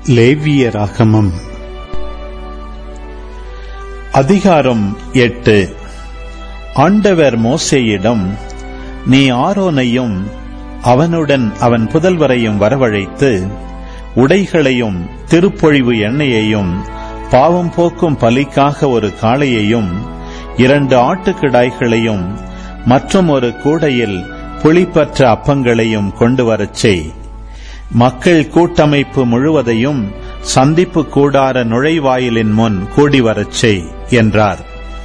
லேவியராகமம் அதிகாரம் எட்டு ஆண்டவர் மோசேயிடம் நீ ஆரோனையும் அவனுடன் அவன் புதல்வரையும் வரவழைத்து உடைகளையும் திருப்பொழிவு எண்ணெயையும் பாவம் போக்கும் பலிக்காக ஒரு காளையையும் இரண்டு ஆட்டுக்கிடாய்களையும் மற்றும் ஒரு கூடையில் புளிப்பற்ற அப்பங்களையும் கொண்டு வரச் செய் மக்கள் கூட்டமைப்பு முழுவதையும் சந்திப்பு கூடார நுழைவாயிலின் முன் கூடி வரச் செய் என்றார்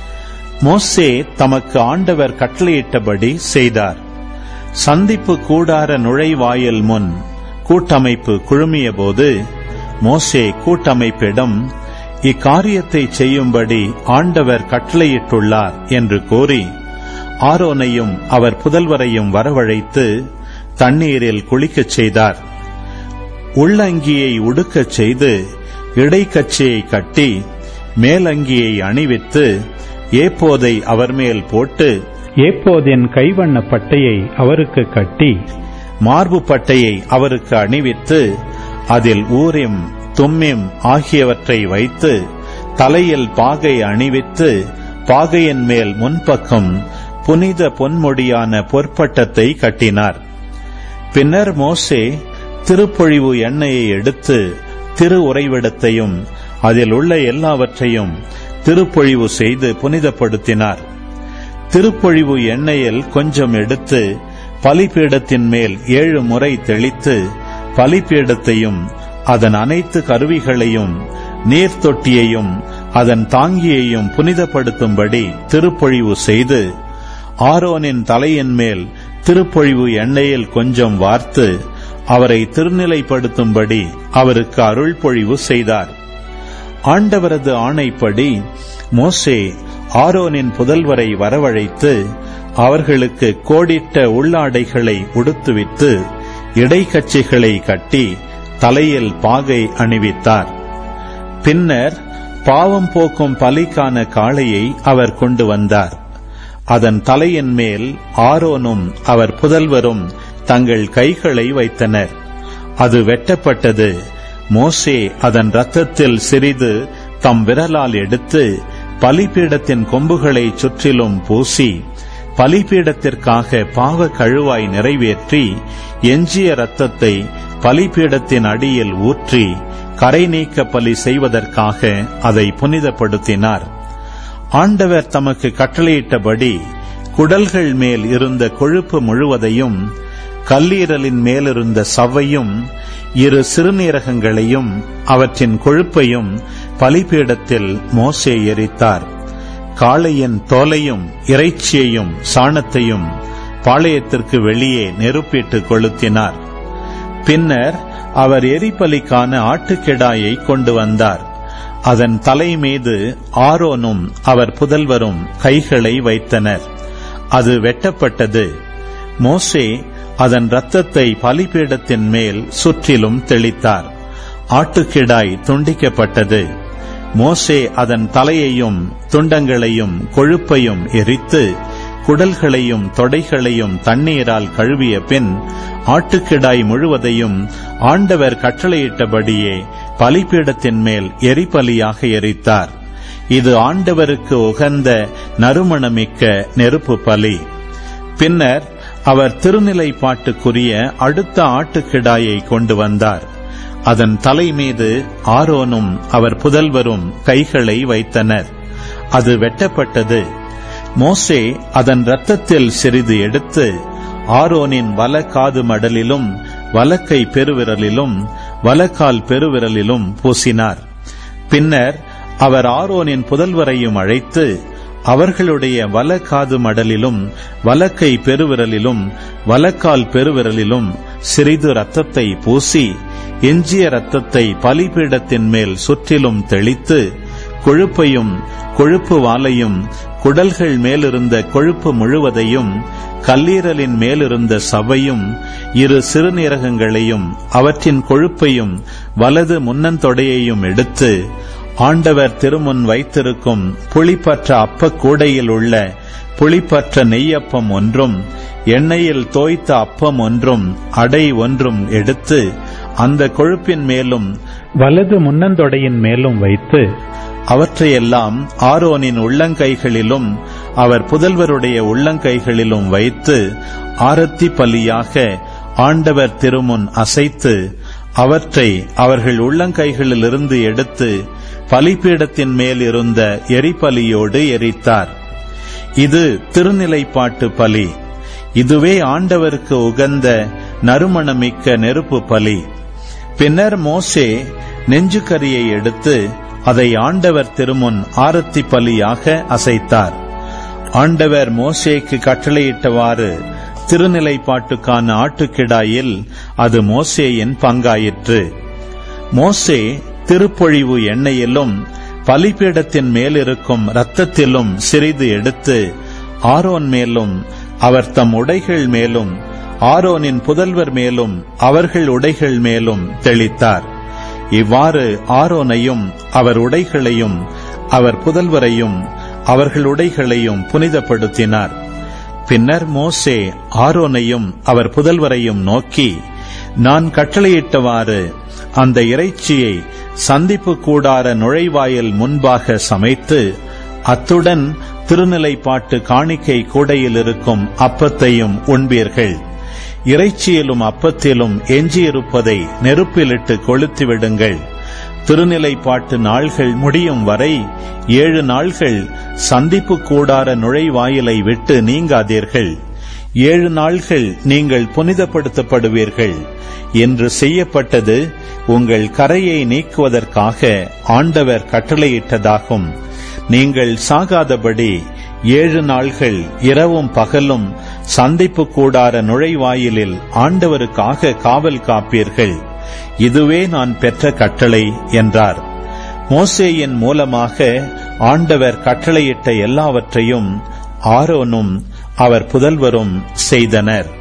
மோசே தமக்கு ஆண்டவர் கட்டளையிட்டபடி செய்தார் சந்திப்பு கூடார நுழைவாயில் முன் கூட்டமைப்பு குழுமியபோது மோசே கூட்டமைப்பிடம் இக்காரியத்தை செய்யும்படி ஆண்டவர் கட்டளையிட்டுள்ளார் என்று கூறி ஆரோனையும் அவர் புதல்வரையும் வரவழைத்து தண்ணீரில் குளிக்கச் செய்தார் உள்ளங்கியை உடுக்கச் செய்து இடைக்கச்சையை கட்டி மேலங்கியை அணிவித்து ஏப்போதை அவர் மேல் போட்டு ஏப்போதின் கைவண்ண பட்டையை அவருக்கு கட்டி மார்பு பட்டையை அவருக்கு அணிவித்து அதில் ஊரிம் தும்மிம் ஆகியவற்றை வைத்து தலையில் பாகை அணிவித்து பாகையின் மேல் முன்பக்கம் புனித பொன்மொடியான பொற்பட்டத்தை கட்டினார் பின்னர் மோசே திருப்பொழிவு எண்ணெயை எடுத்து திரு உறைவிடத்தையும் அதில் உள்ள எல்லாவற்றையும் திருப்பொழிவு செய்து புனிதப்படுத்தினார் திருப்பொழிவு எண்ணெயில் கொஞ்சம் எடுத்து பலிபீடத்தின் மேல் ஏழு முறை தெளித்து பலிபீடத்தையும் அதன் அனைத்து கருவிகளையும் நீர் தொட்டியையும் அதன் தாங்கியையும் புனிதப்படுத்தும்படி திருப்பொழிவு செய்து ஆரோனின் தலையின் மேல் திருப்பொழிவு எண்ணெயில் கொஞ்சம் வார்த்து அவரை திருநிலைப்படுத்தும்படி அவருக்கு அருள் பொழிவு செய்தார் ஆண்டவரது ஆணைப்படி மோசே ஆரோனின் புதல்வரை வரவழைத்து அவர்களுக்கு கோடிட்ட உள்ளாடைகளை உடுத்துவித்து இடைக்கச்சைகளை கட்டி தலையில் பாகை அணிவித்தார் பின்னர் பாவம் போக்கும் பலிக்கான காளையை அவர் கொண்டு வந்தார் அதன் தலையின் மேல் ஆரோனும் அவர் புதல்வரும் தங்கள் கைகளை வைத்தனர் அது வெட்டப்பட்டது மோசே அதன் இரத்தத்தில் சிறிது தம் விரலால் எடுத்து பலிபீடத்தின் கொம்புகளை சுற்றிலும் பூசி பலிபீடத்திற்காக பாவ கழுவாய் நிறைவேற்றி எஞ்சிய இரத்தத்தை பலிபீடத்தின் அடியில் ஊற்றி கரை நீக்க பலி செய்வதற்காக அதை புனிதப்படுத்தினார் ஆண்டவர் தமக்கு கட்டளையிட்டபடி குடல்கள் மேல் இருந்த கொழுப்பு முழுவதையும் கல்லீரலின் மேலிருந்த சவ்வையும் இரு சிறுநீரகங்களையும் அவற்றின் கொழுப்பையும் பலிபீடத்தில் மோசே எரித்தார் காளையின் தோலையும் இறைச்சியையும் சாணத்தையும் பாளையத்திற்கு வெளியே நெருப்பிட்டு கொளுத்தினார் பின்னர் அவர் எரிபலிக்கான ஆட்டுக்கிடாயை கொண்டு வந்தார் அதன் தலை மீது ஆரோனும் அவர் புதல்வரும் கைகளை வைத்தனர் அது வெட்டப்பட்டது மோசே அதன் இரத்தத்தை பலிபீடத்தின் மேல் சுற்றிலும் தெளித்தார் ஆட்டுக்கிடாய் துண்டிக்கப்பட்டது மோசே அதன் தலையையும் துண்டங்களையும் கொழுப்பையும் எரித்து குடல்களையும் தொடைகளையும் தண்ணீரால் கழுவிய பின் ஆட்டுக்கிடாய் முழுவதையும் ஆண்டவர் கட்டளையிட்டபடியே பலிபீடத்தின் மேல் எரிபலியாக எரித்தார் இது ஆண்டவருக்கு உகந்த நறுமணமிக்க நெருப்பு பலி பின்னர் அவர் திருநிலைப்பாட்டுக்குரிய அடுத்த ஆட்டுக்கிடாயை கொண்டு வந்தார் அதன் தலை மீது ஆரோனும் அவர் புதல்வரும் கைகளை வைத்தனர் அது வெட்டப்பட்டது மோசே அதன் இரத்தத்தில் சிறிது எடுத்து ஆரோனின் வல காது மடலிலும் வலக்கை பெருவிரலிலும் வலக்கால் பெருவிரலிலும் பூசினார் பின்னர் அவர் ஆரோனின் புதல்வரையும் அழைத்து அவர்களுடைய வல காது மடலிலும் வலக்கை பெருவிரலிலும் வலக்கால் பெருவிரலிலும் சிறிது ரத்தத்தை பூசி எஞ்சிய ரத்தத்தை பலிபீடத்தின் மேல் சுற்றிலும் தெளித்து கொழுப்பையும் கொழுப்பு வாலையும் குடல்கள் மேலிருந்த கொழுப்பு முழுவதையும் கல்லீரலின் மேலிருந்த சவையும் இரு சிறுநீரகங்களையும் அவற்றின் கொழுப்பையும் வலது முன்னந்தொடையையும் எடுத்து ஆண்டவர் திருமுன் வைத்திருக்கும் புளிப்பற்ற அப்பக் கூடையில் உள்ள புளிப்பற்ற நெய்யப்பம் ஒன்றும் எண்ணெயில் தோய்த்த அப்பம் ஒன்றும் அடை ஒன்றும் எடுத்து அந்த கொழுப்பின் மேலும் வலது முன்னந்தொடையின் மேலும் வைத்து அவற்றையெல்லாம் ஆரோனின் உள்ளங்கைகளிலும் அவர் புதல்வருடைய உள்ளங்கைகளிலும் வைத்து ஆரத்தி பலியாக ஆண்டவர் திருமுன் அசைத்து அவற்றை அவர்கள் உள்ளங்கைகளிலிருந்து எடுத்து பலிபீடத்தின் மேல் இருந்த எரிபலியோடு எரித்தார் இது திருநிலைப்பாட்டு பலி இதுவே ஆண்டவருக்கு உகந்த நறுமணமிக்க நெருப்பு பலி பின்னர் மோசே நெஞ்சுக்கரியை எடுத்து அதை ஆண்டவர் திருமுன் ஆரத்தி பலியாக அசைத்தார் ஆண்டவர் மோசேக்கு கட்டளையிட்டவாறு திருநிலைப்பாட்டுக்கான ஆட்டுக்கிடாயில் அது மோசேயின் பங்காயிற்று மோசே திருப்பொழிவு எண்ணெயிலும் பலிபீடத்தின் மேலிருக்கும் இரத்தத்திலும் சிறிது எடுத்து ஆரோன் மேலும் அவர் தம் உடைகள் மேலும் ஆரோனின் புதல்வர் மேலும் அவர்கள் உடைகள் மேலும் தெளித்தார் இவ்வாறு ஆரோனையும் அவர் உடைகளையும் அவர் புதல்வரையும் அவர்கள் உடைகளையும் புனிதப்படுத்தினார் பின்னர் மோசே ஆரோனையும் அவர் புதல்வரையும் நோக்கி நான் கட்டளையிட்டவாறு அந்த இறைச்சியை சந்திப்பு கூடார நுழைவாயில் முன்பாக சமைத்து அத்துடன் திருநிலைப்பாட்டு காணிக்கை கூடையில் இருக்கும் அப்பத்தையும் உண்பீர்கள் இறைச்சியிலும் அப்பத்திலும் எஞ்சியிருப்பதை நெருப்பிலிட்டு கொளுத்தி விடுங்கள் திருநிலைப்பாட்டு நாள்கள் முடியும் வரை ஏழு நாள்கள் சந்திப்பு கூடார நுழைவாயிலை விட்டு நீங்காதீர்கள் ஏழு நாள்கள் நீங்கள் புனிதப்படுத்தப்படுவீர்கள் என்று செய்யப்பட்டது உங்கள் கரையை நீக்குவதற்காக ஆண்டவர் கட்டளையிட்டதாகும் நீங்கள் சாகாதபடி ஏழு நாள்கள் இரவும் பகலும் சந்திப்பு கூடார நுழைவாயிலில் ஆண்டவருக்காக காவல் காப்பீர்கள் இதுவே நான் பெற்ற கட்டளை என்றார் மோசேயின் மூலமாக ஆண்டவர் கட்டளையிட்ட எல்லாவற்றையும் ஆரோனும் அவர் புதல்வரும் செய்தனர்